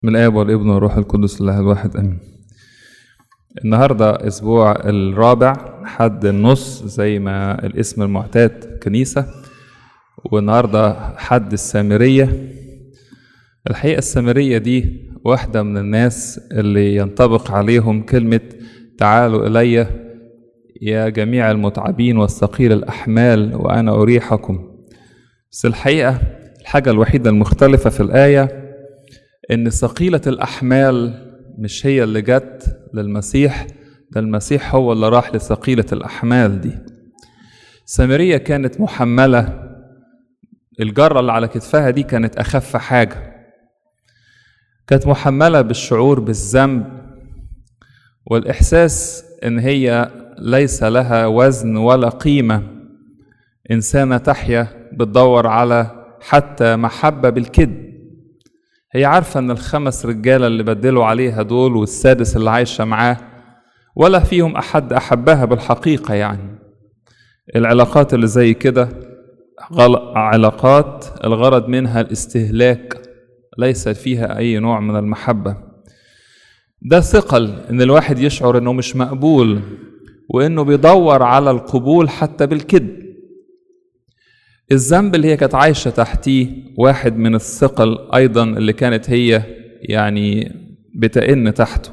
من الآب والابن والروح القدس الله الواحد آمين النهاردة أسبوع الرابع حد النص زي ما الاسم المعتاد كنيسة والنهاردة حد السامرية الحقيقة السامرية دي واحدة من الناس اللي ينطبق عليهم كلمة تعالوا إلي يا جميع المتعبين والثقيل الأحمال وأنا أريحكم بس الحقيقة الحاجة الوحيدة المختلفة في الآية إن ثقيلة الأحمال مش هي اللي جت للمسيح ده المسيح هو اللي راح لثقيلة الأحمال دي سامرية كانت محملة الجرة اللي على كتفها دي كانت أخف حاجة كانت محملة بالشعور بالذنب والإحساس إن هي ليس لها وزن ولا قيمة إنسانة تحيا بتدور على حتى محبة بالكذب هي عارفة إن الخمس رجالة اللي بدلوا عليها دول والسادس اللي عايشة معاه ولا فيهم أحد أحبها بالحقيقة يعني العلاقات اللي زي كده علاقات الغرض منها الاستهلاك ليس فيها أي نوع من المحبة ده ثقل إن الواحد يشعر إنه مش مقبول وإنه بيدور على القبول حتى بالكذب الذنب اللي هي كانت عايشة تحتيه واحد من الثقل أيضا اللي كانت هي يعني بتئن تحته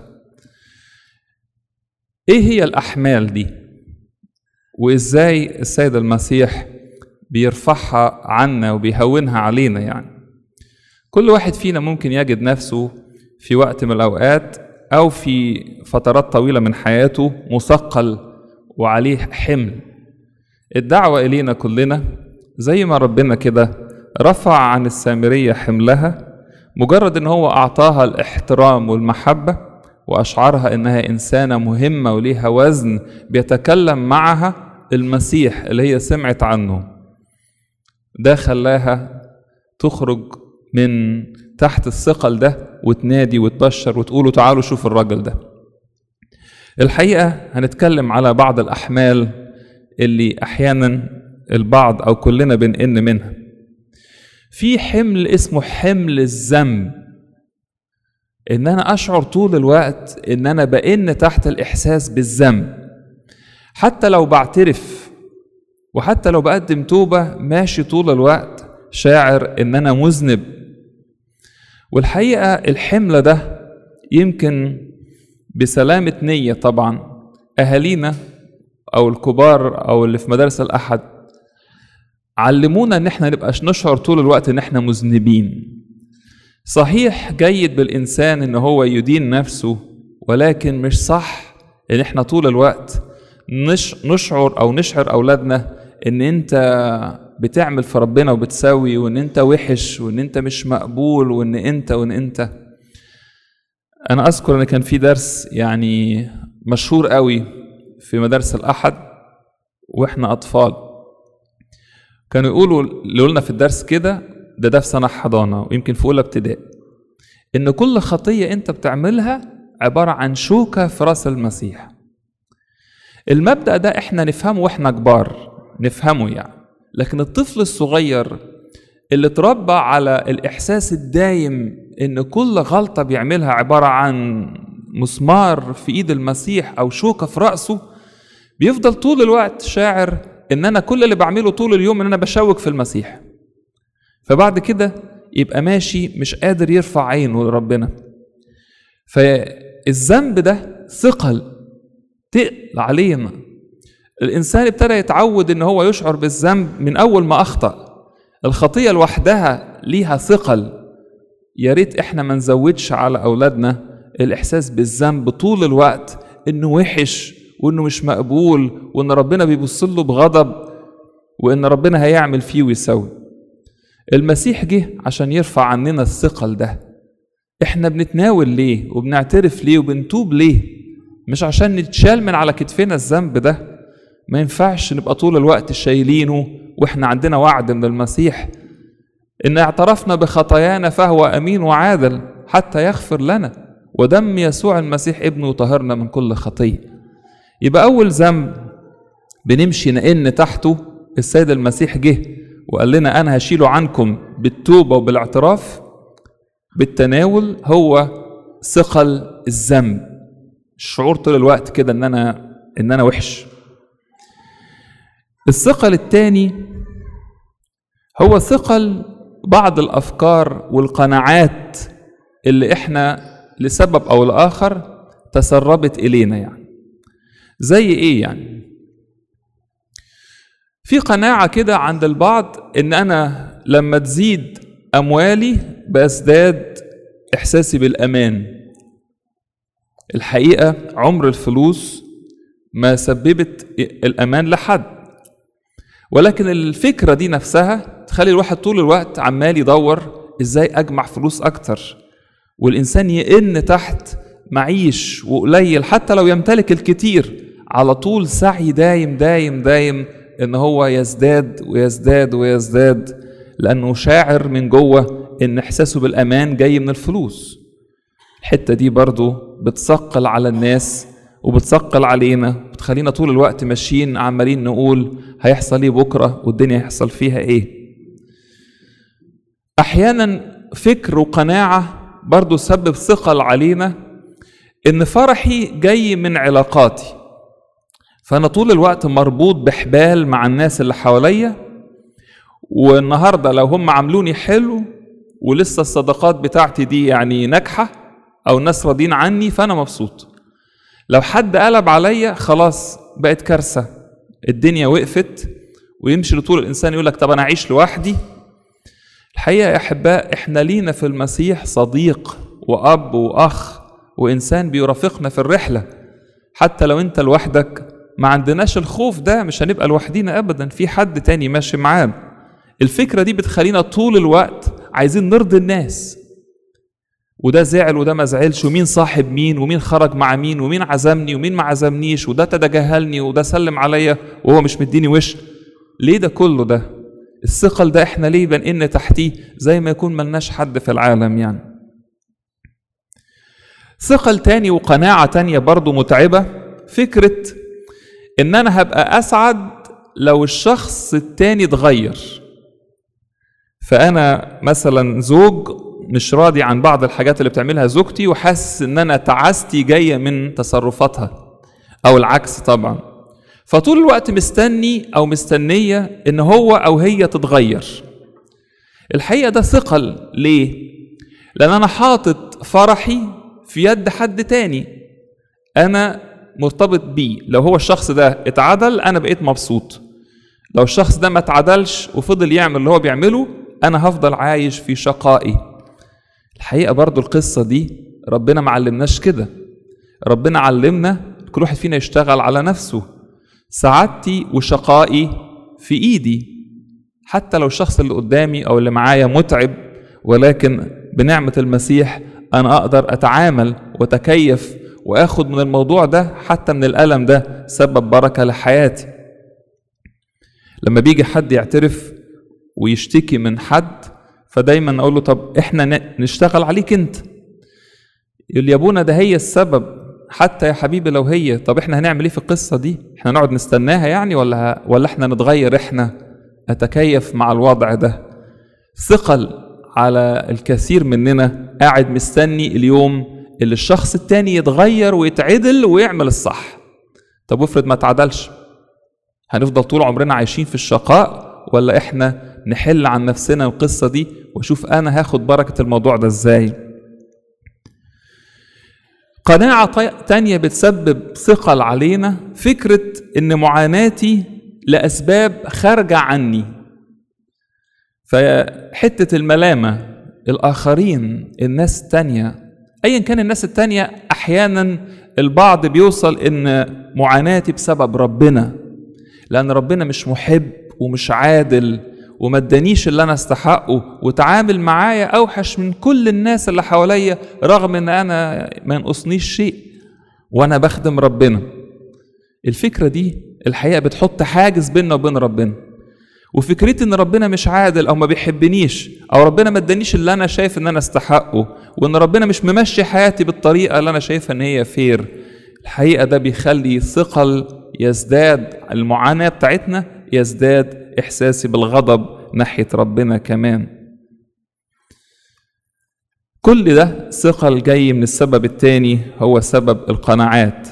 إيه هي الأحمال دي وإزاي السيد المسيح بيرفعها عنا وبيهونها علينا يعني كل واحد فينا ممكن يجد نفسه في وقت من الأوقات أو في فترات طويلة من حياته مثقل وعليه حمل الدعوة إلينا كلنا زي ما ربنا كده رفع عن السامرية حملها مجرد ان هو اعطاها الاحترام والمحبة واشعرها انها انسانة مهمة وليها وزن بيتكلم معها المسيح اللي هي سمعت عنه ده خلاها تخرج من تحت الثقل ده وتنادي وتبشر وتقولوا تعالوا شوفوا الراجل ده الحقيقة هنتكلم على بعض الأحمال اللي أحيانا البعض او كلنا بنئن منها في حمل اسمه حمل الذنب ان انا اشعر طول الوقت ان انا بئن تحت الاحساس بالذنب حتى لو بعترف وحتى لو بقدم توبه ماشي طول الوقت شاعر ان انا مذنب والحقيقه الحمل ده يمكن بسلامه نيه طبعا اهالينا او الكبار او اللي في مدارس الاحد علمونا ان احنا نبقاش نشعر طول الوقت ان احنا مذنبين صحيح جيد بالانسان ان هو يدين نفسه ولكن مش صح ان احنا طول الوقت نش نشعر او نشعر اولادنا ان انت بتعمل في ربنا وبتسوي وان انت وحش وان انت مش مقبول وان انت وان انت انا اذكر ان كان في درس يعني مشهور قوي في مدارس الاحد واحنا اطفال كانوا يقولوا لنا في الدرس كده ده ده في سنة حضانة ويمكن في أولى ابتدائي إن كل خطية أنت بتعملها عبارة عن شوكة في رأس المسيح المبدأ ده إحنا نفهمه وإحنا كبار نفهمه يعني لكن الطفل الصغير اللي اتربى على الإحساس الدايم إن كل غلطة بيعملها عبارة عن مسمار في إيد المسيح أو شوكة في رأسه بيفضل طول الوقت شاعر ان انا كل اللي بعمله طول اليوم ان انا بشوك في المسيح فبعد كده يبقى ماشي مش قادر يرفع عينه لربنا فالذنب ده ثقل تقل علينا الانسان ابتدى يتعود ان هو يشعر بالذنب من اول ما اخطا الخطيه لوحدها ليها ثقل يا ريت احنا ما نزودش على اولادنا الاحساس بالذنب طول الوقت انه وحش وانه مش مقبول وان ربنا بيبص له بغضب وان ربنا هيعمل فيه ويسوي المسيح جه عشان يرفع عننا الثقل ده احنا بنتناول ليه وبنعترف ليه وبنتوب ليه مش عشان نتشال من على كتفنا الذنب ده ما ينفعش نبقى طول الوقت شايلينه واحنا عندنا وعد من المسيح ان اعترفنا بخطايانا فهو امين وعادل حتى يغفر لنا ودم يسوع المسيح ابنه طهرنا من كل خطيه يبقى أول ذنب بنمشي نئن تحته السيد المسيح جه وقال لنا أنا هشيله عنكم بالتوبة وبالاعتراف بالتناول هو ثقل الذنب الشعور طول الوقت كده ان انا ان انا وحش الثقل التاني هو ثقل بعض الافكار والقناعات اللي احنا لسبب او لاخر تسربت الينا يعني زي ايه يعني في قناعه كده عند البعض ان انا لما تزيد اموالي بازداد احساسي بالامان الحقيقه عمر الفلوس ما سببت الامان لحد ولكن الفكره دي نفسها تخلي الواحد طول الوقت عمال يدور ازاي اجمع فلوس اكتر والانسان يئن تحت معيش وقليل حتى لو يمتلك الكتير على طول سعي دايم دايم دايم ان هو يزداد ويزداد ويزداد لانه شاعر من جوه ان احساسه بالامان جاي من الفلوس الحته دي برضو بتثقل على الناس وبتثقل علينا بتخلينا طول الوقت ماشيين عمالين نقول هيحصل ايه بكره والدنيا هيحصل فيها ايه احيانا فكر وقناعه برضو سبب ثقل علينا ان فرحي جاي من علاقاتي فانا طول الوقت مربوط بحبال مع الناس اللي حواليا والنهارده لو هم عاملوني حلو ولسه الصداقات بتاعتي دي يعني ناجحه او الناس راضيين عني فانا مبسوط لو حد قلب عليا خلاص بقت كارثه الدنيا وقفت ويمشي لطول الانسان يقول لك طب انا اعيش لوحدي الحقيقه يا احباء احنا لينا في المسيح صديق واب واخ وانسان بيرافقنا في الرحله حتى لو انت لوحدك ما عندناش الخوف ده مش هنبقى لوحدينا ابدا في حد تاني ماشي معانا الفكره دي بتخلينا طول الوقت عايزين نرضي الناس وده زعل وده ما زعلش ومين صاحب مين ومين خرج مع مين ومين عزمني ومين ما عزمنيش وده تجاهلني وده سلم عليا وهو مش مديني وش ليه ده كله ده الثقل ده احنا ليه بنقن تحتيه زي ما يكون ملناش حد في العالم يعني ثقل تاني وقناعة تانية برضو متعبة فكرة ان انا هبقى اسعد لو الشخص التاني اتغير فانا مثلا زوج مش راضي عن بعض الحاجات اللي بتعملها زوجتي وحاسس ان انا تعاستي جايه من تصرفاتها او العكس طبعا فطول الوقت مستني او مستنيه ان هو او هي تتغير الحقيقه ده ثقل ليه لان انا حاطط فرحي في يد حد تاني انا مرتبط بيه لو هو الشخص ده اتعدل انا بقيت مبسوط لو الشخص ده ما اتعدلش وفضل يعمل اللي هو بيعمله انا هفضل عايش في شقائي الحقيقه برضو القصه دي ربنا ما علمناش كده ربنا علمنا كل واحد فينا يشتغل على نفسه سعادتي وشقائي في ايدي حتى لو الشخص اللي قدامي او اللي معايا متعب ولكن بنعمه المسيح انا اقدر اتعامل واتكيف واخد من الموضوع ده حتى من الالم ده سبب بركه لحياتي لما بيجي حد يعترف ويشتكي من حد فدايما اقول له طب احنا نشتغل عليك انت يقول لي يا ابونا ده هي السبب حتى يا حبيبي لو هي طب احنا هنعمل ايه في القصه دي احنا نقعد نستناها يعني ولا ولا احنا نتغير احنا اتكيف مع الوضع ده ثقل على الكثير مننا قاعد مستني اليوم اللي الشخص التاني يتغير ويتعدل ويعمل الصح طب وافرض ما تعدلش هنفضل طول عمرنا عايشين في الشقاء ولا احنا نحل عن نفسنا القصة دي واشوف انا هاخد بركة الموضوع ده ازاي قناعة تانية بتسبب ثقل علينا فكرة ان معاناتي لأسباب خارجة عني فحتة الملامة الآخرين الناس التانية أيا كان الناس التانية أحيانا البعض بيوصل إن معاناتي بسبب ربنا لأن ربنا مش محب ومش عادل وما ادانيش اللي انا استحقه وتعامل معايا اوحش من كل الناس اللي حواليا رغم ان انا ما ينقصنيش شيء وانا بخدم ربنا الفكره دي الحقيقه بتحط حاجز بيننا وبين ربنا وفكرتي ان ربنا مش عادل او ما بيحبنيش او ربنا ما ادانيش اللي انا شايف ان انا استحقه وان ربنا مش ممشي حياتي بالطريقه اللي انا شايفها ان هي فير الحقيقه ده بيخلي ثقل يزداد المعاناه بتاعتنا يزداد احساسي بالغضب ناحيه ربنا كمان كل ده ثقل جاي من السبب التاني هو سبب القناعات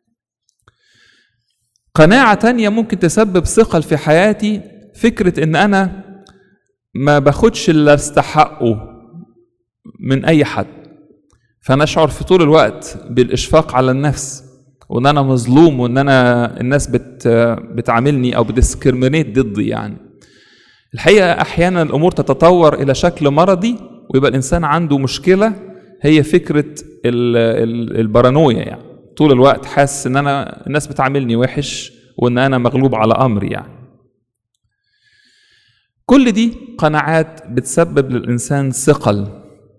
قناعة تانية ممكن تسبب ثقل في حياتي فكرة ان انا ما باخدش اللي استحقه من اي حد فانا اشعر في طول الوقت بالاشفاق على النفس وان انا مظلوم وان انا الناس بت بتعاملني او بتسكرمنيت ضدي يعني الحقيقه احيانا الامور تتطور الى شكل مرضي ويبقى الانسان عنده مشكله هي فكره ال- ال- البارانويا يعني طول الوقت حاسس ان انا الناس بتعاملني وحش وان انا مغلوب على امري يعني كل دي قناعات بتسبب للانسان ثقل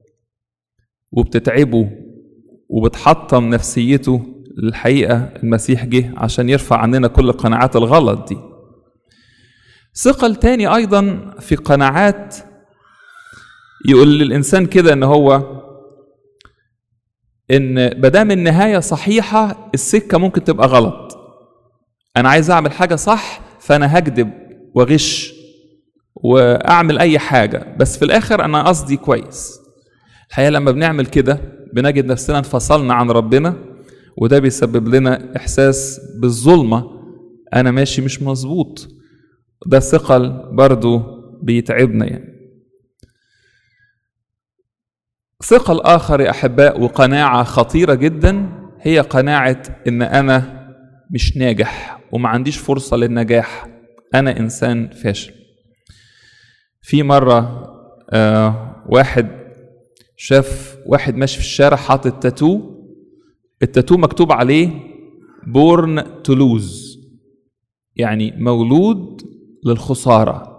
وبتتعبه وبتحطم نفسيته الحقيقه المسيح جه عشان يرفع عننا كل القناعات الغلط دي ثقل تاني ايضا في قناعات يقول للانسان كده ان هو ان مادام النهايه صحيحه السكه ممكن تبقى غلط انا عايز اعمل حاجه صح فانا هكذب واغش واعمل اي حاجه بس في الاخر انا قصدي كويس الحقيقه لما بنعمل كده بنجد نفسنا انفصلنا عن ربنا وده بيسبب لنا احساس بالظلمه انا ماشي مش مظبوط ده ثقل برضو بيتعبنا يعني ثقل آخر يا أحباء وقناعة خطيرة جدا هي قناعة إن أنا مش ناجح وما عنديش فرصة للنجاح أنا إنسان فاشل في مرة آه واحد شاف واحد ماشي في الشارع حاطط تاتو التاتو مكتوب عليه بورن تو لوز يعني مولود للخسارة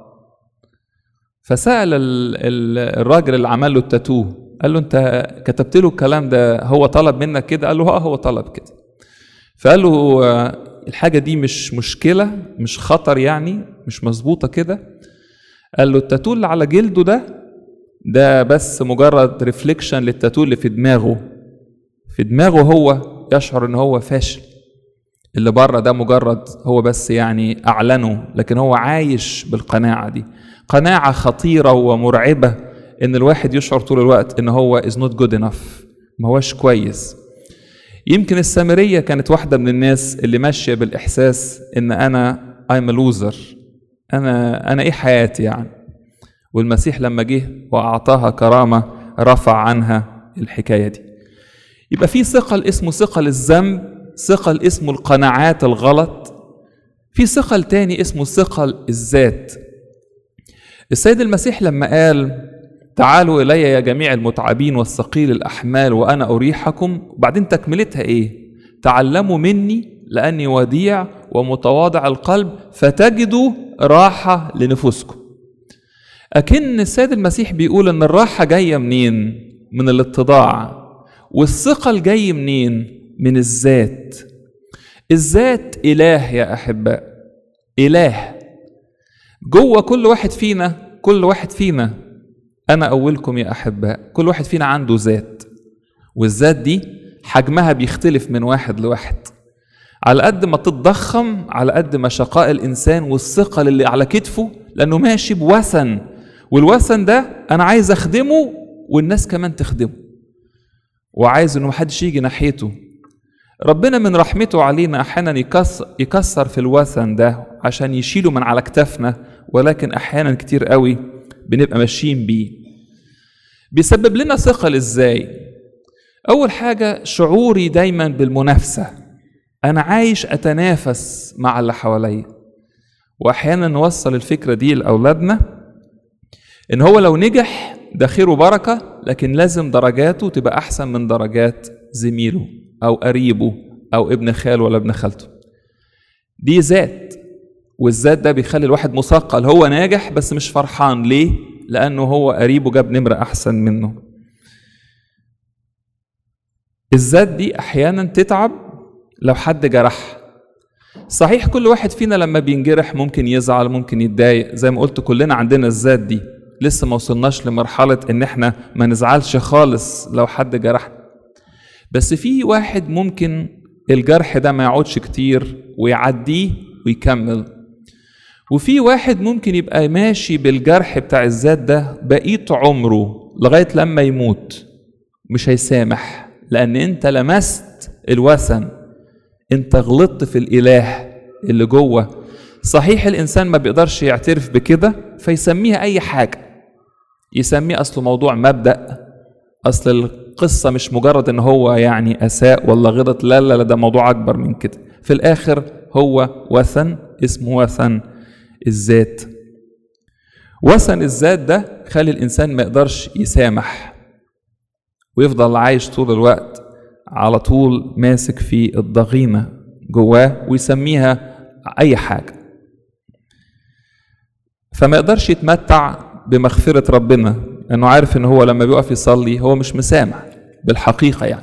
فسأل ال- ال- الراجل اللي عمل له التاتو قال له انت كتبت له الكلام ده هو طلب منك كده قال له اه هو طلب كده فقال له آه، الحاجة دي مش مشكلة مش خطر يعني مش مظبوطة كده قال له التاتو اللي على جلده ده ده بس مجرد ريفليكشن للتاتو اللي في دماغه في دماغه هو يشعر ان هو فاشل اللي بره ده مجرد هو بس يعني اعلنه لكن هو عايش بالقناعه دي قناعه خطيره ومرعبه ان الواحد يشعر طول الوقت ان هو is not good enough ما هوش كويس يمكن السامريه كانت واحده من الناس اللي ماشيه بالاحساس ان انا I'm a loser انا انا ايه حياتي يعني والمسيح لما جه واعطاها كرامه رفع عنها الحكايه دي يبقى في ثقل اسمه ثقل الذنب ثقل اسمه القناعات الغلط في ثقل تاني اسمه ثقل الذات السيد المسيح لما قال تعالوا الي يا جميع المتعبين والثقيل الاحمال وانا اريحكم وبعدين تكملتها ايه تعلموا مني لاني وديع ومتواضع القلب فتجدوا راحه لنفوسكم اكن السيد المسيح بيقول ان الراحه جايه منين من الاتضاع والثقل جاي منين من الذات الذات اله يا احباء اله جوه كل واحد فينا كل واحد فينا انا اولكم يا احباء كل واحد فينا عنده ذات والذات دي حجمها بيختلف من واحد لواحد على قد ما تتضخم على قد ما شقاء الانسان والثقل اللي على كتفه لانه ماشي بوثن والوثن ده انا عايز اخدمه والناس كمان تخدمه وعايز انه محدش يجي ناحيته ربنا من رحمته علينا احيانا يكسر, يكسر في الوثن ده عشان يشيله من على كتافنا ولكن احيانا كتير قوي بنبقى ماشيين بيه بيسبب لنا ثقل ازاي اول حاجه شعوري دايما بالمنافسه انا عايش اتنافس مع اللي حواليا واحيانا نوصل الفكره دي لاولادنا ان هو لو نجح ده خير وبركه لكن لازم درجاته تبقى احسن من درجات زميله او قريبه او ابن خاله ولا ابن خالته دي ذات والذات ده بيخلي الواحد مثقل هو ناجح بس مش فرحان ليه لانه هو قريبه جاب نمره احسن منه الذات دي احيانا تتعب لو حد جرح صحيح كل واحد فينا لما بينجرح ممكن يزعل ممكن يتضايق زي ما قلت كلنا عندنا الذات دي لسه ما وصلناش لمرحلة ان احنا ما نزعلش خالص لو حد جرحنا بس في واحد ممكن الجرح ده ما يقعدش كتير ويعديه ويكمل وفي واحد ممكن يبقى ماشي بالجرح بتاع الذات ده بقية عمره لغاية لما يموت مش هيسامح لان انت لمست الوثن انت غلطت في الاله اللي جوه صحيح الانسان ما بيقدرش يعترف بكده فيسميها اي حاجه يسميه اصله موضوع مبدا اصل القصه مش مجرد ان هو يعني اساء ولا غلط لا لا لا ده موضوع اكبر من كده في الاخر هو وثن اسمه وثن الذات وثن الذات ده خلي الانسان ما يقدرش يسامح ويفضل عايش طول الوقت على طول ماسك في الضغينه جواه ويسميها اي حاجه فما يقدرش يتمتع بمغفره ربنا لانه عارف ان هو لما بيقف يصلي هو مش مسامح بالحقيقه يعني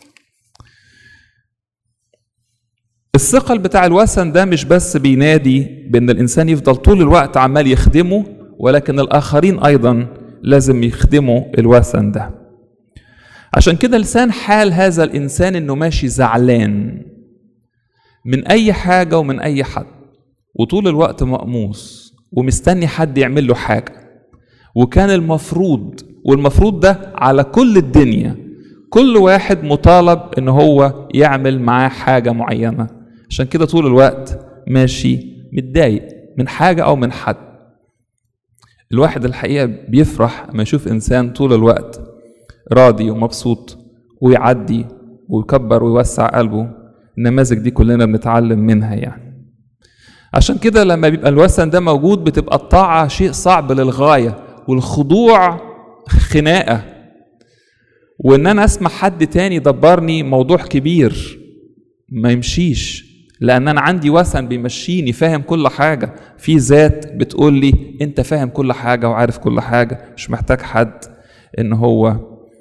الثقل بتاع الوثن ده مش بس بينادي بان الانسان يفضل طول الوقت عمال يخدمه ولكن الاخرين ايضا لازم يخدموا الوثن ده عشان كده لسان حال هذا الانسان انه ماشي زعلان من اي حاجه ومن اي حد وطول الوقت مقموص ومستني حد يعمل له حاجه وكان المفروض والمفروض ده على كل الدنيا كل واحد مطالب ان هو يعمل معاه حاجه معينه عشان كده طول الوقت ماشي متضايق من حاجه او من حد الواحد الحقيقه بيفرح لما يشوف انسان طول الوقت راضي ومبسوط ويعدي ويكبر ويوسع قلبه النماذج دي كلنا بنتعلم منها يعني عشان كده لما بيبقى الوثن ده موجود بتبقى الطاعة شيء صعب للغاية والخضوع خناقة وان انا اسمع حد تاني يدبرني موضوع كبير ما يمشيش لان انا عندي وثن بيمشيني فاهم كل حاجة في ذات بتقول لي انت فاهم كل حاجة وعارف كل حاجة مش محتاج حد ان هو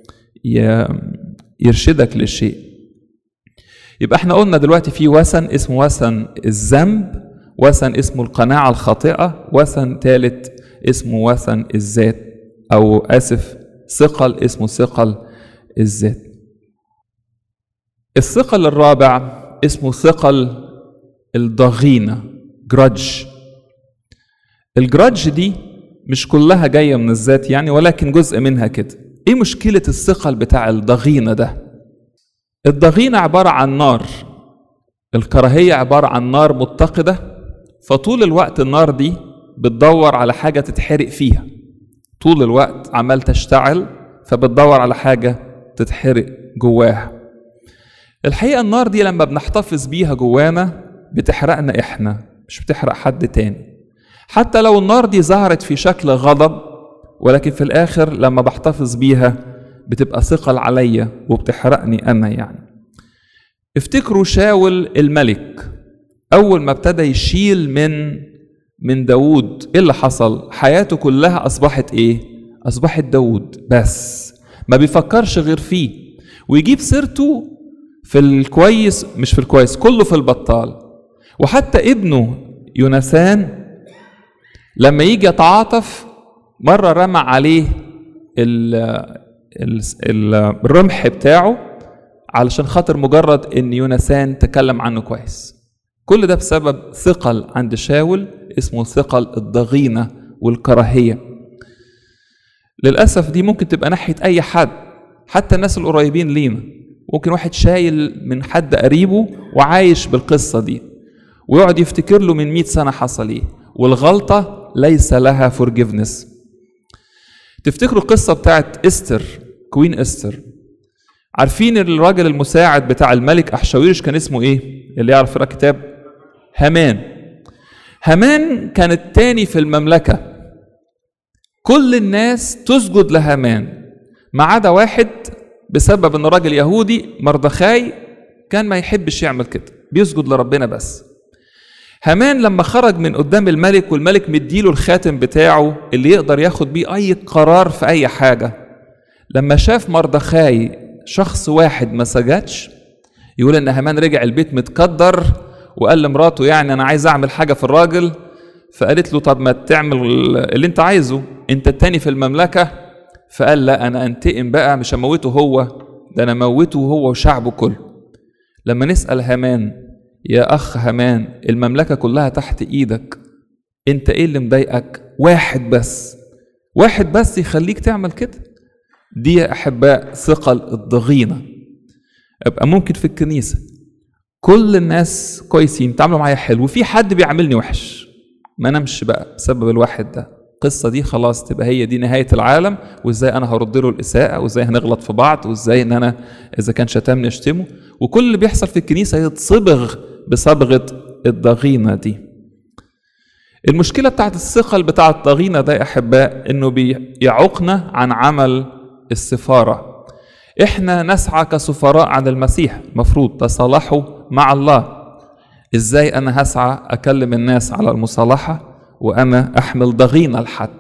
يرشدك للشيء يبقى احنا قلنا دلوقتي في وثن اسمه وثن الذنب وثن اسمه القناعة الخاطئة وثن ثالث اسمه وثن الذات أو آسف ثقل اسمه ثقل الذات الثقل الرابع اسمه ثقل الضغينة جرادج الجرادج دي مش كلها جاية من الذات يعني ولكن جزء منها كده ايه مشكلة الثقل بتاع الضغينة ده الضغينة عبارة عن نار الكراهية عبارة عن نار متقدة فطول الوقت النار دي بتدور على حاجة تتحرق فيها طول الوقت عمال تشتعل فبتدور على حاجة تتحرق جواها الحقيقة النار دي لما بنحتفظ بيها جوانا بتحرقنا احنا مش بتحرق حد تاني حتى لو النار دي ظهرت في شكل غضب ولكن في الآخر لما بحتفظ بيها بتبقى ثقل عليا وبتحرقني أنا يعني افتكروا شاول الملك أول ما ابتدى يشيل من من داود إيه اللي حصل حياته كلها أصبحت إيه أصبحت داود بس ما بيفكرش غير فيه ويجيب سيرته في الكويس مش في الكويس كله في البطال وحتى ابنه يونسان لما يجي يتعاطف مرة رمى عليه ال ال ال الرمح بتاعه علشان خاطر مجرد ان يونسان تكلم عنه كويس كل ده بسبب ثقل عند شاول اسمه ثقل الضغينة والكراهية للأسف دي ممكن تبقى ناحية أي حد حتى الناس القريبين لينا ممكن واحد شايل من حد قريبه وعايش بالقصة دي ويقعد يفتكر له من مئة سنة حصل ايه والغلطة ليس لها فورجيفنس تفتكروا القصة بتاعت استر كوين استر عارفين الراجل المساعد بتاع الملك أحشاويرش كان اسمه ايه اللي يعرف يقرا كتاب هامان هامان كان التاني في المملكة كل الناس تسجد لهامان ما عدا واحد بسبب ان راجل يهودي مردخاي كان ما يحبش يعمل كده بيسجد لربنا بس هامان لما خرج من قدام الملك والملك مديله الخاتم بتاعه اللي يقدر ياخد بيه اي قرار في اي حاجه لما شاف مردخاي شخص واحد ما سجدش يقول ان هامان رجع البيت متكدر وقال لمراته يعني انا عايز اعمل حاجه في الراجل فقالت له طب ما تعمل اللي انت عايزه انت التاني في المملكه فقال لا انا انتقم بقى مش هموته هو ده انا موته هو وشعبه كله لما نسال هامان يا اخ هامان المملكه كلها تحت ايدك انت ايه اللي مضايقك واحد بس واحد بس يخليك تعمل كده دي يا احباء ثقل الضغينه ابقى ممكن في الكنيسه كل الناس كويسين تعاملوا معايا حلو وفي حد بيعاملني وحش ما نمشي بقى بسبب الواحد ده القصه دي خلاص تبقى هي دي نهايه العالم وازاي انا هرد له الاساءه وازاي هنغلط في بعض وازاي ان انا اذا كان شتمني اشتمه وكل اللي بيحصل في الكنيسه يتصبغ بصبغه الضغينه دي المشكله بتاعت الثقل بتاع الضغينه ده يا احباء انه بيعوقنا عن عمل السفاره احنا نسعى كسفراء عن المسيح المفروض تصالحوا مع الله ازاي انا هسعى اكلم الناس على المصالحه وانا احمل ضغينه لحد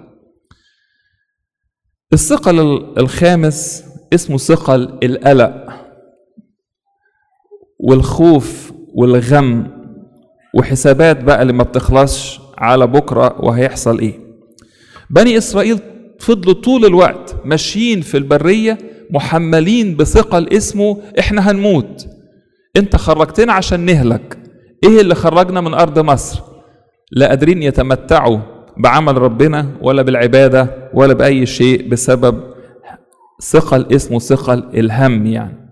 الثقل الخامس اسمه ثقل القلق والخوف والغم وحسابات بقى اللي ما بتخلصش على بكره وهيحصل ايه بني اسرائيل فضلوا طول الوقت ماشيين في البريه محملين بثقل اسمه احنا هنموت انت خرجتنا عشان نهلك ايه اللي خرجنا من ارض مصر لا قادرين يتمتعوا بعمل ربنا ولا بالعباده ولا باي شيء بسبب ثقل اسمه ثقل الهم يعني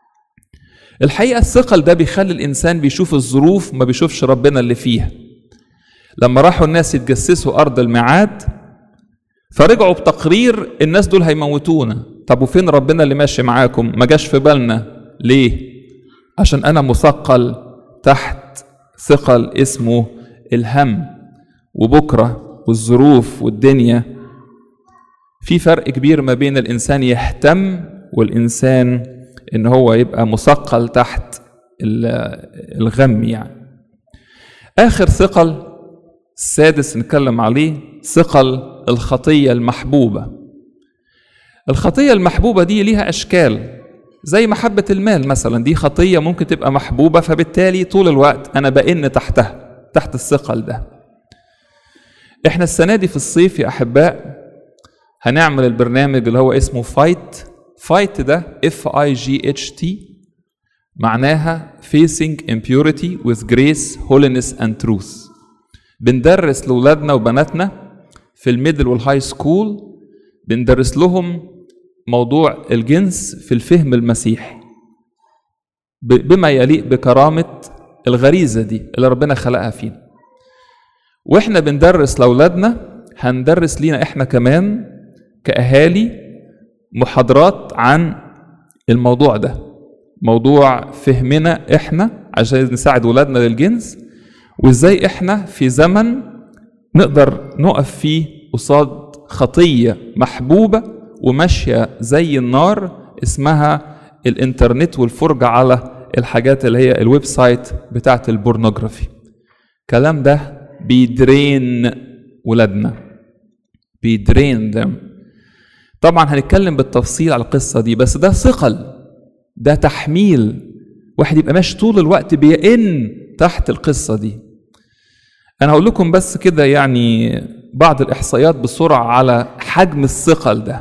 الحقيقه الثقل ده بيخلي الانسان بيشوف الظروف ما بيشوفش ربنا اللي فيها لما راحوا الناس يتجسسوا ارض الميعاد فرجعوا بتقرير الناس دول هيموتونا طب وفين ربنا اللي ماشي معاكم ما جاش في بالنا ليه عشان انا مثقل تحت ثقل اسمه الهم وبكره والظروف والدنيا في فرق كبير ما بين الانسان يهتم والانسان ان هو يبقى مثقل تحت الغم يعني اخر ثقل السادس نتكلم عليه ثقل الخطيه المحبوبه الخطيه المحبوبه دي ليها اشكال زي محبه المال مثلا دي خطيه ممكن تبقى محبوبه فبالتالي طول الوقت انا بئن تحتها تحت الثقل ده احنا السنه دي في الصيف يا احباء هنعمل البرنامج اللي هو اسمه فايت فايت ده اف اي جي اتش تي معناها facing impurity with grace holiness and truth بندرس لاولادنا وبناتنا في الميدل والهاي سكول بندرس لهم موضوع الجنس في الفهم المسيحي بما يليق بكرامه الغريزه دي اللي ربنا خلقها فينا واحنا بندرس لاولادنا هندرس لينا احنا كمان كاهالي محاضرات عن الموضوع ده موضوع فهمنا احنا عشان نساعد ولادنا للجنس وازاي احنا في زمن نقدر نقف فيه قصاد خطيه محبوبه وماشيه زي النار اسمها الانترنت والفرجه على الحاجات اللي هي الويب سايت بتاعت البورنوجرافي الكلام ده بيدرين ولادنا بيدرين them طبعا هنتكلم بالتفصيل على القصة دي بس ده ثقل ده تحميل واحد يبقى ماشي طول الوقت بيئن تحت القصة دي أنا هقول لكم بس كده يعني بعض الإحصائيات بسرعة على حجم الثقل ده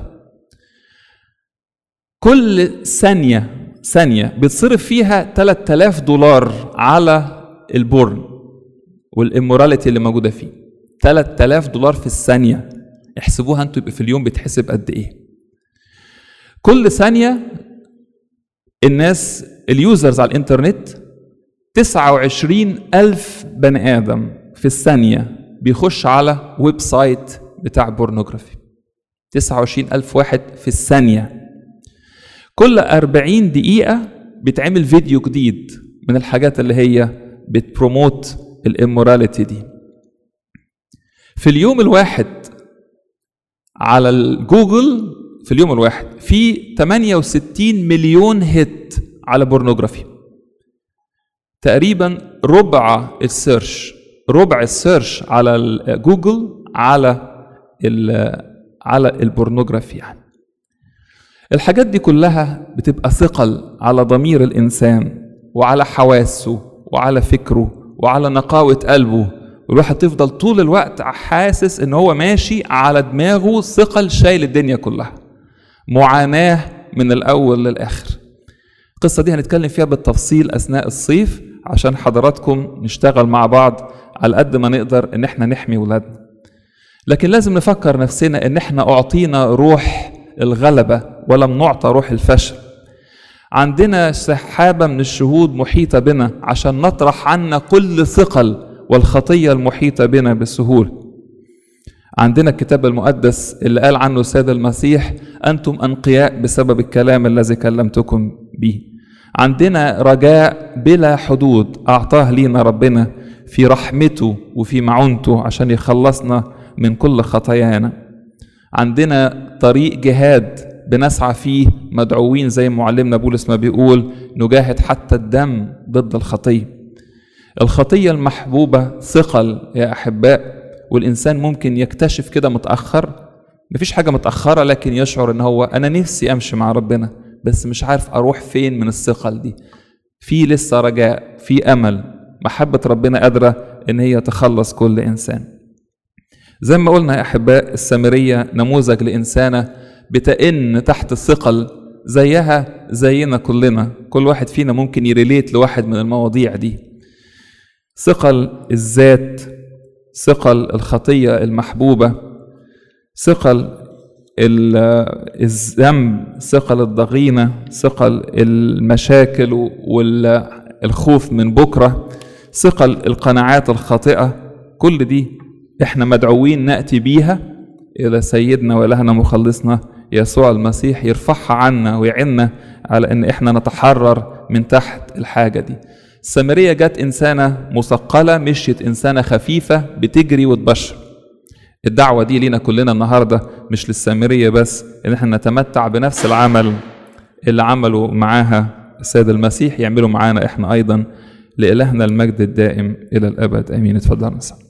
كل ثانية ثانية بيتصرف فيها 3000 دولار على البورن والإموراليتي اللي موجودة فيه 3000 دولار في الثانية احسبوها انتوا يبقى في اليوم بيتحسب قد ايه كل ثانية الناس اليوزرز على الانترنت 29 ألف بني آدم في الثانية بيخش على ويب سايت بتاع بورنوجرافي 29 ألف واحد في الثانية كل 40 دقيقة بيتعمل فيديو جديد من الحاجات اللي هي بتبروموت الاموراليتي دي في اليوم الواحد على الجوجل في اليوم الواحد في 68 مليون هيت على بورنوجرافي تقريبا ربع السيرش ربع السيرش على جوجل على على البورنوجرافي يعني الحاجات دي كلها بتبقى ثقل على ضمير الانسان وعلى حواسه وعلى فكره وعلى نقاوه قلبه والواحد تفضل طول الوقت حاسس ان هو ماشي على دماغه ثقل شايل الدنيا كلها معاناه من الاول للاخر القصه دي هنتكلم فيها بالتفصيل اثناء الصيف عشان حضراتكم نشتغل مع بعض على قد ما نقدر ان احنا نحمي ولادنا لكن لازم نفكر نفسنا ان احنا اعطينا روح الغلبه ولم نعطى روح الفشل عندنا سحابة من الشهود محيطة بنا عشان نطرح عنا كل ثقل والخطية المحيطة بنا بسهولة عندنا الكتاب المقدس اللي قال عنه السيد المسيح أنتم أنقياء بسبب الكلام الذي كلمتكم به عندنا رجاء بلا حدود أعطاه لينا ربنا في رحمته وفي معونته عشان يخلصنا من كل خطايانا عندنا طريق جهاد بنسعى فيه مدعوين زي معلمنا بولس ما بيقول نجاهد حتى الدم ضد الخطيه الخطيه المحبوبه ثقل يا احباء والانسان ممكن يكتشف كده متاخر مفيش حاجه متاخره لكن يشعر ان هو انا نفسي امشي مع ربنا بس مش عارف اروح فين من الثقل دي في لسه رجاء في امل محبه ربنا قادره ان هي تخلص كل انسان زي ما قلنا يا احباء السامريه نموذج لانسانه بتئن تحت الثقل زيها زينا كلنا كل واحد فينا ممكن يريليت لواحد من المواضيع دي ثقل الذات ثقل الخطيه المحبوبه ثقل الذنب ثقل الضغينه ثقل المشاكل والخوف من بكره ثقل القناعات الخاطئه كل دي احنا مدعوين ناتي بيها الى سيدنا والهنا مخلصنا يسوع المسيح يرفعها عنا ويعنا على ان احنا نتحرر من تحت الحاجه دي السامريه جت انسانه مثقله مشيت انسانه خفيفه بتجري وتبشر الدعوه دي لينا كلنا النهارده مش للسامريه بس ان احنا نتمتع بنفس العمل اللي عمله معاها السيد المسيح يعمله معانا احنا ايضا لالهنا المجد الدائم الى الابد امين اتفضل نصلي